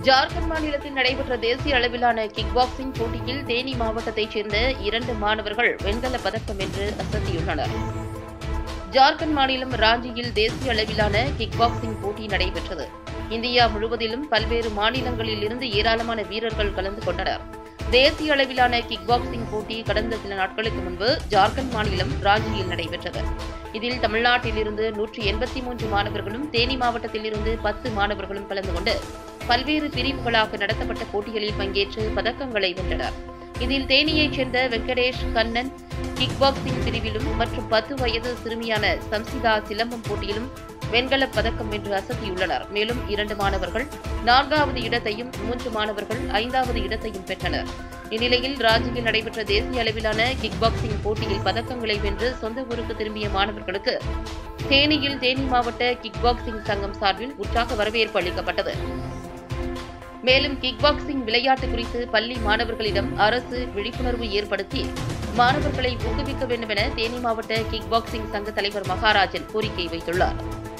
ஜார்க்கண்ட் மாநிலத்தில் நடைபெற்ற தேசிய அளவிலான கிக் பாக்ஸிங் போட்டியில் தேனி மாவட்டத்தைச் சேர்ந்த இரண்டு மாணவர்கள் வெண்கலப் பதக்கம் வென்று அசத்தியுள்ளனர் ஜார்க்கண்ட் மாநிலம் ராஞ்சியில் தேசிய அளவிலான கிக் பாக்ஸிங் போட்டி நடைபெற்றது இந்தியா முழுவதிலும் பல்வேறு மாநிலங்களில் இருந்து ஏராளமான வீரர்கள் கலந்து கொண்டனர் தேசிய அளவிலான கிக் பாக்ஸிங் போட்டி கடந்த சில நாட்களுக்கு முன்பு ஜார்க்கண்ட் மாநிலம் ராஞ்சியில் நடைபெற்றது இதில் தமிழ்நாட்டிலிருந்து நூற்றி எண்பத்தி மூன்று மாணவர்களும் தேனி மாவட்டத்திலிருந்து பத்து மாணவர்களும் கலந்து கொண்டு பல்வேறு பிரிவுகளாக நடத்தப்பட்ட போட்டிகளில் பங்கேற்று பதக்கங்களை வென்றனர் இதில் தேனியைச் சேர்ந்த வெங்கடேஷ் கண்ணன் கிக் பாக்ஸிங் பிரிவிலும் மற்றும் பத்து வயது சிறுமியான சம்சிதா சிலம்பம் போட்டியிலும் வெண்கலப் பதக்கம் வென்று அசத்தியுள்ளனர் மேலும் இரண்டு மாணவர்கள் நான்காவது இடத்தையும் மூன்று மாணவர்கள் ஐந்தாவது இடத்தையும் பெற்றனர் இந்நிலையில் ராஞ்சியில் நடைபெற்ற தேசிய அளவிலான கிக் பாக்ஸிங் போட்டியில் பதக்கங்களை வென்று சொந்த ஊருக்கு திரும்பிய மாணவர்களுக்கு தேனியில் தேனி மாவட்ட கிக் பாக்ஸிங் சங்கம் சார்பில் உற்சாக வரவேற்பு அளிக்கப்பட்டது மேலும் கிக் பாக்ஸிங் விளையாட்டு குறித்து பள்ளி மாணவர்களிடம் அரசு விழிப்புணர்வு ஏற்படுத்தி மாணவர்களை ஊக்குவிக்க வேண்டும் என தேனி மாவட்ட கிக் பாக்ஸிங் சங்க தலைவர் மகாராஜன் கோரிக்கை வைத்துள்ளார்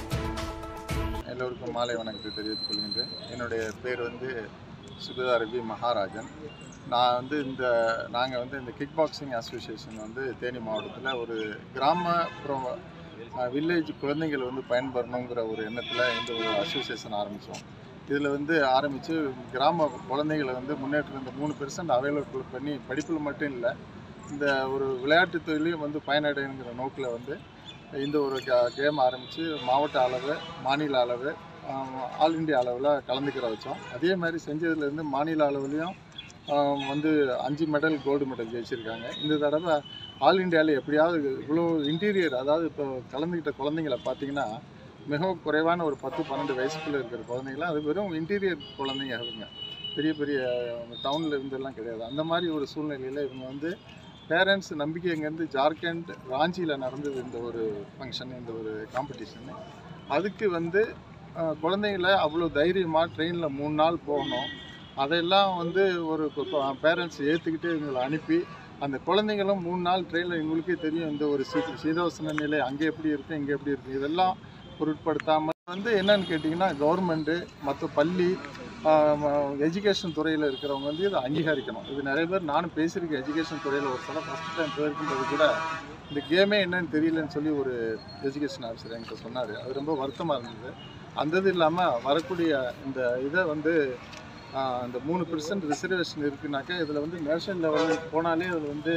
எல்லோருக்கும் மாலை வணக்கத்தை தெரிவித்துக் கொள்கின்றேன் என்னுடைய பேர் வந்து சுகதா ரவி மகாராஜன் நான் வந்து இந்த நாங்கள் வந்து இந்த கிக் பாக்ஸிங் அசோசியேஷன் வந்து தேனி மாவட்டத்தில் ஒரு கிராமப்புறம் வில்லேஜ் குழந்தைகள் வந்து பயன்பெறணுங்கிற ஒரு எண்ணத்தில் இந்த ஒரு அசோசியேஷன் ஆரம்பித்தோம் இதில் வந்து ஆரம்பித்து கிராம குழந்தைகளை வந்து முன்னேற்றம் இந்த மூணு பெர்சன்ட் அவைலபிள் பண்ணி படிப்பில் மட்டும் இல்லை இந்த ஒரு விளையாட்டு தொழிலையும் வந்து பயனடைங்கிற நோக்கில் வந்து இந்த ஒரு கேம் ஆரம்பித்து மாவட்ட அளவு மாநில அளவு ஆல் இண்டியா அளவில் கலந்துக்கிற வச்சோம் அதே மாதிரி செஞ்சதுலேருந்து மாநில அளவுலேயும் வந்து அஞ்சு மெடல் கோல்டு மெடல் ஜெயிச்சிருக்காங்க இந்த தடவை ஆல் இண்டியாவில் எப்படியாவது இவ்வளோ இன்டீரியர் அதாவது இப்போ கலந்துக்கிட்ட குழந்தைங்கள பார்த்தீங்கன்னா மிகவும் குறைவான ஒரு பத்து பன்னெண்டு வயசுக்குள்ளே இருக்கிற குழந்தைங்களாம் அது வெறும் இன்டீரியர் குழந்தைங்க அவங்க பெரிய பெரிய டவுனில் இருந்தெல்லாம் கிடையாது அந்த மாதிரி ஒரு சூழ்நிலையில் இவங்க வந்து பேரண்ட்ஸ் நம்பிக்கை இங்கேருந்து ஜார்க்கண்ட் ராஞ்சியில் நடந்தது இந்த ஒரு ஃபங்க்ஷன் இந்த ஒரு காம்படிஷனு அதுக்கு வந்து அஹ், குழந்தைங்கள அவ்வளோ தைரியமாக ட்ரெயினில் மூணு நாள் போகணும் அதெல்லாம் வந்து ஒரு பேரண்ட்ஸ் ஏற்றுக்கிட்டு இவங்களை அனுப்பி அந்த குழந்தைங்களும் மூணு நாள் ட்ரெயினில் எங்களுக்கே தெரியும் இந்த ஒரு சீ சீதோசன நிலை அங்கே எப்படி இருக்குது இங்கே எப்படி இருக்குது இதெல்லாம் பொருட்படுத்தாமல் வந்து என்னன்னு கேட்டிங்கன்னா கவர்மெண்ட்டு மற்ற பள்ளி எஜுகேஷன் துறையில் இருக்கிறவங்க வந்து இதை அங்கீகரிக்கணும் இது நிறைய பேர் நானும் பேசியிருக்கேன் எஜுகேஷன் துறையில் ஒரு சில ஃபஸ்ட் டைம் போயிருக்கும்போது கூட இந்த கேமே என்னன்னு தெரியலன்னு சொல்லி ஒரு எஜுகேஷன் ஆஃபீஸர் என்கிட்ட சொன்னார் அது ரொம்ப வருத்தமாக இருந்தது அந்த இது இல்லாமல் வரக்கூடிய இந்த இதை வந்து ஆஹ், இந்த மூணு பெர்சன்ட் ரிசர்வேஷன் இருக்குனாக்கா இதில் வந்து நேஷனல் லெவலுக்கு போனாலே அதில் வந்து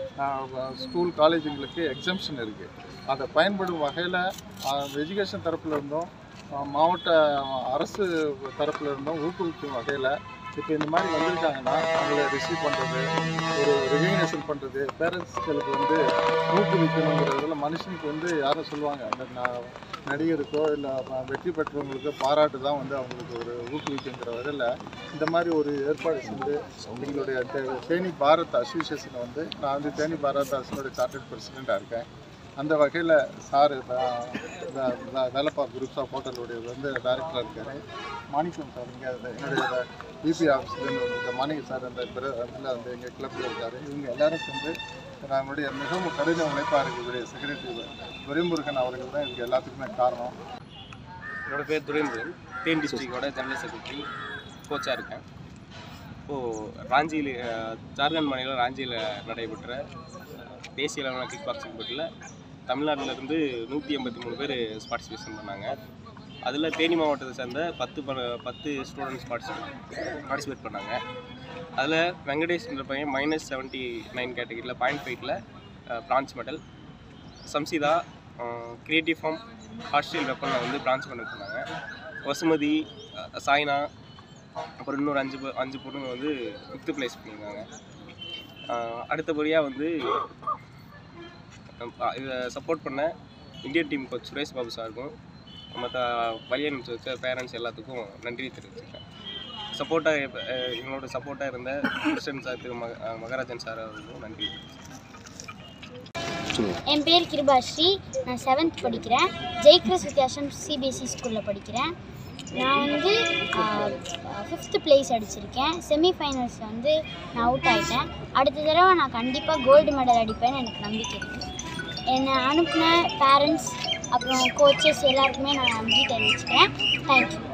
ஸ்கூல் காலேஜுங்களுக்கு எக்ஸம்ஷன் இருக்குது அதை பயன்படும் வகையில் எஜுகேஷன் தரப்புல இருந்தும் ஆஹ், மாவட்ட அரசு தரப்புல இருந்தும் ஊக்குவிக்கும் வகையில் இப்போ இந்த மாதிரி வந்திருக்காங்கன்னா அவங்கள ரிசீவ் பண்ணுறது ஒரு ரெகக்னேஷன் பண்ணுறது பேரண்ட்ஸ்களுக்கு வந்து ஊக்குவிக்கணுங்கிறதுல மனுஷனுக்கு வந்து யாரும் சொல்லுவாங்க அந்த ந- நடிகருக்கோ இல்லை வெற்றி பெற்றவங்களுக்கோ பாராட்டு தான் வந்து அவங்களுக்கு ஒரு ஊக்குவிக்குங்கிற வகையில் இந்த மாதிரி ஒரு ஏற்பாடு செஞ்சு எங்களுடைய தே- தேனி பாரத் அசோசியேஷனை வந்து நான் வந்து தேனி பாரத் அசோசியேஷனோட சார்ட்டர்ட் பிரசிடெண்ட்டாக இருக்கேன் அந்த வகையில் சார் வேலப்பா குரூப்ஸ் ஆஃப் ஹோட்டலுடைய வந்து டைரக்டராக இருக்கார் மாணிக்கம் சார் இங்கே என்னுடைய பிபி ஆஃபீஸ்லேருந்து வந்து மாணிக்கம் சார் அந்த இதில் வந்து எங்கள் கிளப்பில் இருக்கார் இவங்க எல்லாரும் சேர்ந்து நம்மளுடைய மிகவும் கடின உழைப்பாக இருக்கக்கூடிய செக்ரட்டரி துரைமுருகன் அவர்கள் தான் இதுக்கு எல்லாத்துக்குமே காரணம் என்னோட பேர் துரைமுருகன் தேன் டிஸ்ட்ரிக்டோட ஜெனரல் செக்ரட்டரி கோச்சாக இருக்கேன் இப்போது ராஞ்சியில் அஹ், ஜார்க்கண்ட் மாநிலம் ராஞ்சியில் நடைபெற்ற அஹ், தேசிய அளவிலான கிக் பாக்ஸிங் போட்டியில் தமிழ்நாட்டிலேருந்து நூற்றி எண்பத்தி மூணு பேர் பார்ட்டிசிபேஷன் பண்ணாங்க அதில் தேனி மாவட்டத்தை சேர்ந்த பத்து ப- பத்து ஸ்டூடெண்ட்ஸ் பார்ட்டிசிபேட் பார்ட்டிசிபேட் பண்ணாங்க அதில் வெங்கடேஷ்ன்ற பையன் மைனஸ் செவன்ட்டி நைன் கேட்டகரியில் பாயிண்ட் ஃபைட்டில் bronze medal Samsitha creative form hostel வெப்பனில் வந்து பிரான்ச் பண்ண பண்ணாங்க வசுமதி அஹ், சாய்னா அப்புறம் இன்னொரு அஞ்சு பே- அஞ்சு பொண்ணுங்க வந்து ஃபிஃப்த்து ப்ளேஸ் பண்ணியிருக்காங்க அஹ், அடுத்தபடியாக வந்து அஹ், இதை சப்போர்ட் பண்ண Indian team coach Suresh Babu சாருக்கும் மற்ற வழி அனுப்பிச்சு வச்ச பேரண்ட்ஸ் எல்லாத்துக்கும் நன்றி தெரிவிச்சுக்கிறேன் சப்போர்ட்டாக எங்களோட சப்போர்ட்டாக இருந்த கிருஷ்ணன் சார் திரு மக அஹ், மகராஜன் சார் அவர்களுக்கும் நன்றி என் பேர் கிருபாஸ்ரீ நான் செவன்த் படிக்கிறேன் ஜெய்கிரஸ் வித்தியாசம் சிபிஎஸ்சி ஸ்கூலில் படிக்கிறேன் நான் வந்து ஃபிஃப்த்து ப்ளேஸ் அடிச்சிருக்கேன் செமிஃபைனல்ஸில் வந்து நான் அவுட் ஆகிட்டேன் அடுத்த தடவை நான் கண்டிப்பாக கோல்டு மெடல் அடிப்பேன்னு எனக்கு நம்பிக்கை இருக்குது என்னை அனுப்பின பேரண்ட்ஸ் அப்புறம் கோச்சஸ் எல்லாருக்குமே நான் நன்றி தெரிவிச்சுக்கிறேன் தேங்க்யூ